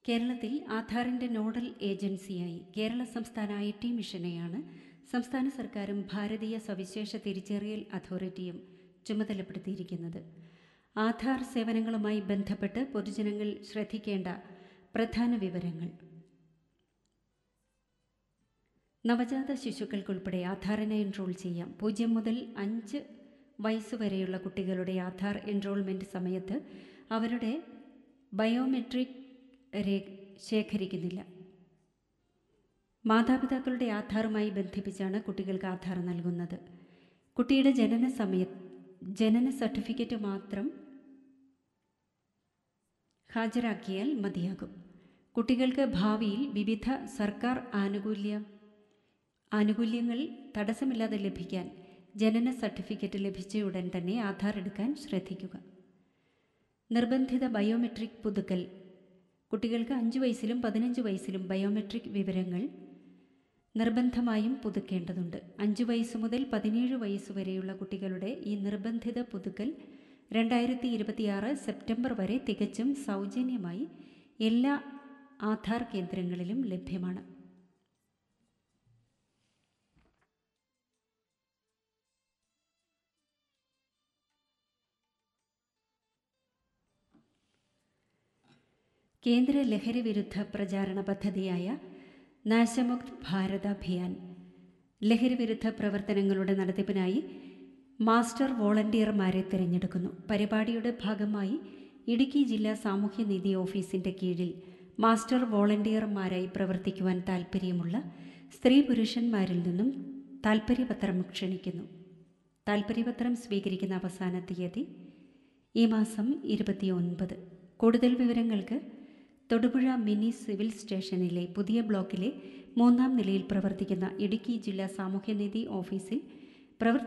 കേരളത്തിൽ ആധാറിൻ്റെ നോഡൽ ഏജൻസിയായി കേരള സംസ്ഥാന ഐ ടി മിഷനെയാണ് സംസ്ഥാന സർക്കാരും ഭാരതീയ സവിശേഷ തിരിച്ചറിയൽ അതോറിറ്റിയും ചുമതലപ്പെടുത്തിയിരിക്കുന്നത് ആധാർ സേവനങ്ങളുമായി ബന്ധപ്പെട്ട് പൊതുജനങ്ങൾ ശ്രദ്ധിക്കേണ്ട പ്രധാന വിവരങ്ങൾ നവജാത ശിശുക്കൾക്കുൾപ്പെടെ ആധാറിനെ എൻറോൾ ചെയ്യാം പൂജ്യം മുതൽ അഞ്ച് വയസ്സ് വരെയുള്ള കുട്ടികളുടെ ആധാർ എൻറോൾമെൻറ്റ് സമയത്ത് അവരുടെ ബയോമെട്രിക് രേ ശേഖരിക്കുന്നില്ല മാതാപിതാക്കളുടെ ആധാറുമായി ബന്ധിപ്പിച്ചാണ് കുട്ടികൾക്ക് ആധാർ നൽകുന്നത് കുട്ടിയുടെ ജനന സമയ ജനന സർട്ടിഫിക്കറ്റ് മാത്രം ഹാജരാക്കിയാൽ മതിയാകും കുട്ടികൾക്ക് ഭാവിയിൽ വിവിധ സർക്കാർ ആനുകൂല്യ ആനുകൂല്യങ്ങൾ തടസ്സമില്ലാതെ ലഭിക്കാൻ ജനന സർട്ടിഫിക്കറ്റ് ലഭിച്ചയുടൻ തന്നെ ആധാർ എടുക്കാൻ ശ്രദ്ധിക്കുക നിർബന്ധിത ബയോമെട്രിക് പുതുക്കൽ കുട്ടികൾക്ക് അഞ്ച് വയസ്സിലും പതിനഞ്ച് വയസ്സിലും ബയോമെട്രിക് വിവരങ്ങൾ നിർബന്ധമായും പുതുക്കേണ്ടതുണ്ട് അഞ്ച് വയസ്സ് മുതൽ പതിനേഴ് വയസ്സ് വരെയുള്ള കുട്ടികളുടെ ഈ നിർബന്ധിത പുതുക്കൽ രണ്ടായിരത്തി ഇരുപത്തിയാറ് സെപ്റ്റംബർ വരെ തികച്ചും സൗജന്യമായി എല്ലാ ആധാർ കേന്ദ്രങ്ങളിലും ലഭ്യമാണ് കേന്ദ്ര ലഹരി വിരുദ്ധ പ്രചാരണ പദ്ധതിയായ നാശമുക്ത് ഭാരത് അഭിയാൻ ലഹരി വിരുദ്ധ പ്രവർത്തനങ്ങളുടെ നടത്തിപ്പിനായി മാസ്റ്റർ വോളണ്ടിയർമാരെ തിരഞ്ഞെടുക്കുന്നു പരിപാടിയുടെ ഭാഗമായി ഇടുക്കി ജില്ലാ സാമൂഹ്യനീതി ഓഫീസിൻ്റെ കീഴിൽ മാസ്റ്റർ വോളണ്ടിയർമാരായി പ്രവർത്തിക്കുവാൻ താൽപ്പര്യമുള്ള സ്ത്രീ പുരുഷന്മാരിൽ നിന്നും താൽപ്പര്യപത്രം ക്ഷണിക്കുന്നു താൽപ്പര്യപത്രം സ്വീകരിക്കുന്ന അവസാന തീയതി ഈ മാസം ഇരുപത്തിയൊൻപത് കൂടുതൽ വിവരങ്ങൾക്ക് തൊടുപുഴ മിനി സിവിൽ സ്റ്റേഷനിലെ പുതിയ ബ്ലോക്കിലെ മൂന്നാം നിലയിൽ പ്രവർത്തിക്കുന്ന ഇടുക്കി ജില്ലാ സാമൂഹ്യനീതി ഓഫീസിൽ പ്രവർത്തി